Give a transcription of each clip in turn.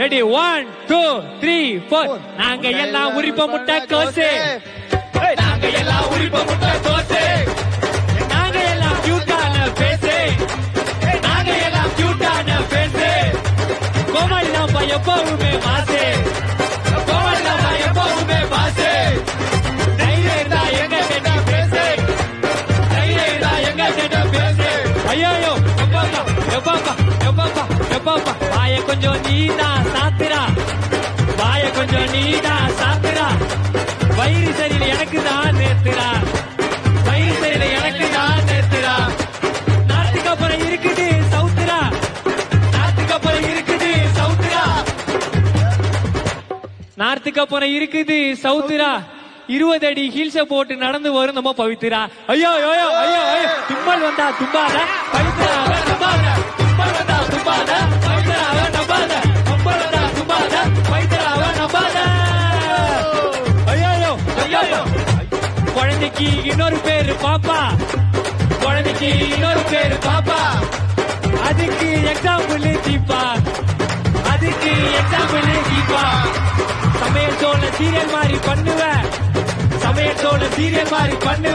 Ready one two three four நாங்க எல்லாம் உரிப்ப முட்டை கோசு ஏய், நாங்க எல்லாம் உரிப்ப முட்டை கோசு நாங்க எல்லாம் கியூட்டான பேசு ஏய், நாங்க எல்லாம் கியூட்டான பேசு கோமாளி நம்ம எப்பவுமே மாசு கோமாளி நம்ம எப்பவுமே மாசு தைரியம் இருந்தா எங்க கிட்ட பேசு தைரியம் இருந்தா எங்க கிட்ட பேசு ஐயோ எப்பாப்பா எப்பாப்பா எப்பாப்பா எப்பாப்பா வாய கொஞ்சம் நீதான் சாத்துறா வாய கொஞ்சம் நீதான் சாத்துறா வயிறு சரியில்லை எனக்கு தான் நேத்துறா வயிறு சரியில்லை எனக்கு தான் நேத்துறா நாட்டுக்கு அப்புறம் இருக்குது சவுத்துரா நாட்டுக்கு அப்புறம் இருக்குது சவுத்துரா நார்த்துக்கு அப்புறம் இருக்குது சவுத்துரா இருபது அடி ஹீல்ஸ போட்டு நடந்து வரும் நம்ம பவித்ரா ஐயோ ஐயோ ஐயோ ஐயோ தும்மல் வந்தா தும்பாத பவித்ரா அவன் நம்பாத தும்மல் வந்தா தும்பாத பவித்ரா அவன் நம்பாத தும்மல் வந்தா தும்பாத பவித்ரா அவன் நம்பாத ஐயோ ஐயோ ஐயோ குழந்தைக்கு இன்னொரு பேரு பாப்பா குழந்தைக்கு இன்னொரு பேரு பாப்பா அதுக்கு எக்ஸாம்பிள் தீபா அதுக்கு எக்ஸாம்பிள் தீபா சமையல் சோழ சீரியல் மாதிரி பண்ணுவ சமையல் சோழ சீரியல் மாதிரி பண்ணுவ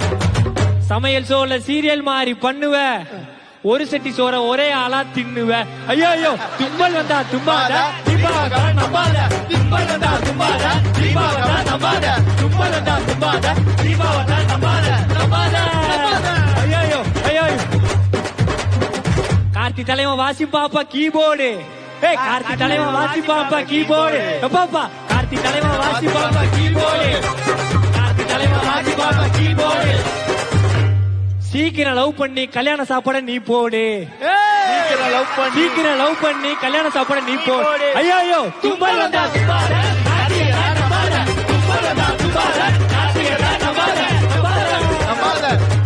சமையல் சோழ சீரியல் மாதிரி பண்ணுவ ஒரு சட்டி சோற ஒரே ஆளா தின்னுவ ஐயோ ஐயோ தும்மல் வந்தா தும்பாத தீபாவளி நம்பாத தும்மல் வந்தா தும்பாத தீபாவளி நம்பாத தும்மல் வந்தா தும்பாத தீபாவளி நம்பாத நம்பாத ஐயோ ஐயோ ஐயோ கார்த்தி தலைவன் வாசி பாப்பா கீபோர்டு ஏய் கார்த்தி தலைவன் வாசி பாப்பா கீபோர்டு பாப்பா கார்த்தி தலைவன் வாசி பாப்பா கீபோர்டு கார்த்தி தலைவன் வாசி பாப்பா கீபோர்டு சீக்கிரம் லவ் பண்ணி கல்யாண சாப்பாட நீ போடு சீக்கிரம் லவ் பண்ணி சீக்கிரம் லவ் பண்ணி கல்யாண சாப்பாட நீ போடு ஐயோ ஐயோ தும்பல் வந்தா தும்பாத கார்த்திகை நம்பாத தும்பல் வந்தா தும்பாத கார்த்திகை நம்பாத நம்பாத நம்பாத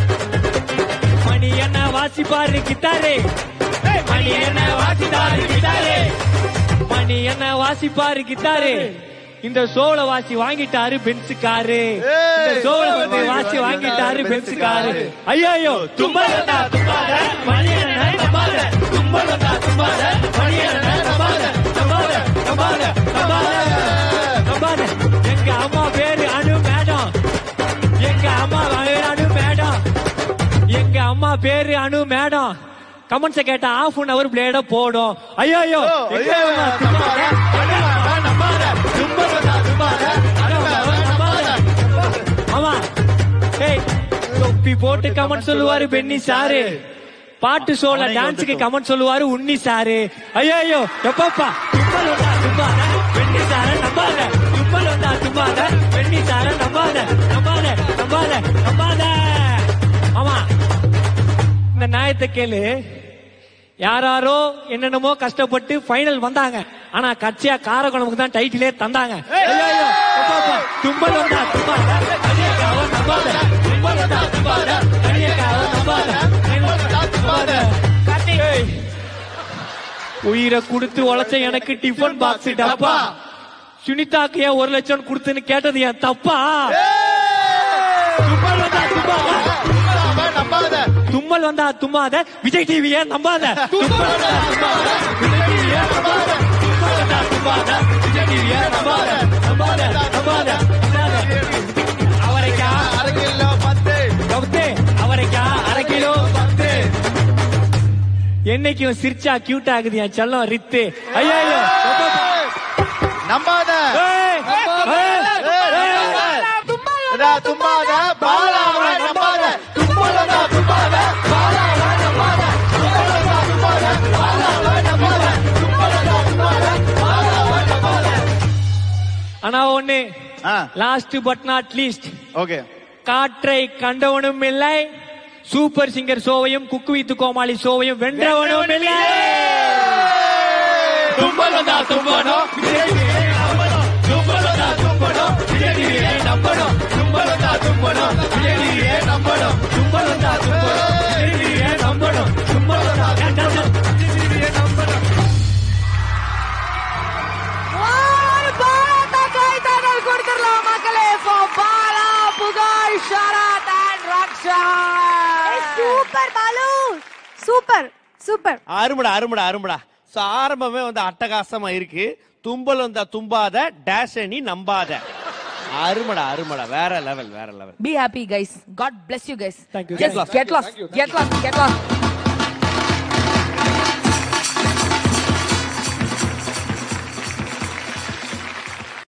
மணி என்ன வாசிப்பாரு கிட்டாரே மணி என்ன வாசிப்பாரு கிட்டாரே மணி என்ன வாசிப்பாரு கிட்டாரே இந்த சோள வாசி வாங்கிட்டாரு பென்ஸ் காரு இந்த சோள வந்து வாசி வாங்கிட்டாரு பென்ஸ் காரு ஐயோ தும்பல் வந்தா தும்பாத மணி என்ன நம்பாத தும்பல் வந்தா தும்பாத மணி என்ன நம்பாத நம்பாத நம்பாத நம்பாத நம்பாத எங்க அம்மா பேரு அனு மேடம் எங்க அம்மா பேரு அனு மேடம் எங்க அம்மா பேரு அனு மேடம் கமெண்ட்ஸ கேட்டா ஆஃப் அன் அவர் பிளேட போடும் ஐயோ ஐயோ எங்க அம்மா தும்பாத, எங்க அம்மா நம்பாத, தும்பல் வந்தா தும்பாத, அனு அம்மா நம்பாத. ஆமா ஏய் தொப்பி போட்டு கமெண்ட் சொல்லுவாரு பென்னி சாரு பாட்டு ஷோல டான்ஸுக்கு கமெண்ட் சொல்லுவாரு உன்னி சாரு ஐயோ ஐயோ எப்பப்பா தும்பல் வந்தா தும்பாத பென்னி சார நம்பாத தும்பல் வந்தா தும்பாத பென்னி சார நம்பாத நம்பாத நம்பாத நம்பாத ஆமா இந்த நியாயத்தை கேளு யாராரோ என்னென்னமோ கஷ்டப்பட்டு ஃபைனல் வந்தாங்க ஆனா கட்சியா காரகுணமுக்கு தான் டைட்டிலே தந்தாங்க ஐயோ, ஐயோ, எப்பப்பா, தும்பல் வந்தா தும்பாத கனியக்காவை நம்பாத தும்பல் வந்தா தும்பாத கனியக்காவை நம்பாத நம்பாத ஏய், உயிரை கொடுத்து உழைச்ச எனக்கு டிஃபன் பாக்ஸ் டப்பா சுனிதாக்கு ஏன் ஒரு லட்சம் கொடுத்துன்னு கேட்டது என் தப்பா தும்மல் வந்தா தும்பாத அவன் நம்பாத தும்மல் வந்தா தும்மாத விஜய் டிவியே நம்பாத தும்மல் வந்தா தும்மாத விஜய் டிவியே நம்பாத தும்மல் வந்தா தும்மாத விஜய் டிவியே நம்பாத நம்பாத நம்பாத நம்பாத. அவரைக்காய் அரை கிலோ பத்து கவுத்து அவரைக்காய் அரை கிலோ பத்து என்னைக்கும் சிரிச்சா கியூட் ஆகுது என் செல்லம் ரித்து ஐயோ ஐயோ நம்பாத ஏய், ஏய், ஏய். இதா தும்பாத பாலாவை நம்பாத தும்மல் வந்தா தும்பாத பாலாவை நம்பாத தும்மல் வந்தா தும்பாத பாலாவை நம்பாத தும்மல் வந்தா தும்பாத பாலாவை நம்பாத ஆனா ஒண்ணு ஆ last but not least okay காற்றை கண்டவனும் இல்லை சூப்பர் சிங்கர் ஷோவையும் குக்கு வித்து கோமாளி ஷோவையும் வென்றவனும் இல்லை தும்பல் வந்தா தும்பணும் விஜய் டிவியை நம்பணும். தும்பல் வந்தா தும்பணும் விஜய் டிவியை நம்பணும். தும்பல் வந்தா தும்பணும் விஜய் டிவியை நம்பணும். தும்பல் வந்தா தும்பணும் விஜய் டிவியை நம்பணும். தும்பல் வந்தா தும்பணும் விஜய் டிவியை நம்பணும். ஒரு பாராட்ட கைத்தட்டல் கொடுத்துடலாம் மக்களே for Bala Pugazh Sharath and Raksha super Balu super super அருமுடா அருமுடா அருமுடா சோ ஆரம்பமே வந்து அட்டகாசமா இருக்கு தும்பல் வந்தா தும்பாத டேஷ் நீ நம்பாத அருமடா அருமடா வேற லெவல் வேற level Be happy, guys. God bless you, guys. Thank you. Just Get lost. get lost. Get lost. Get lost.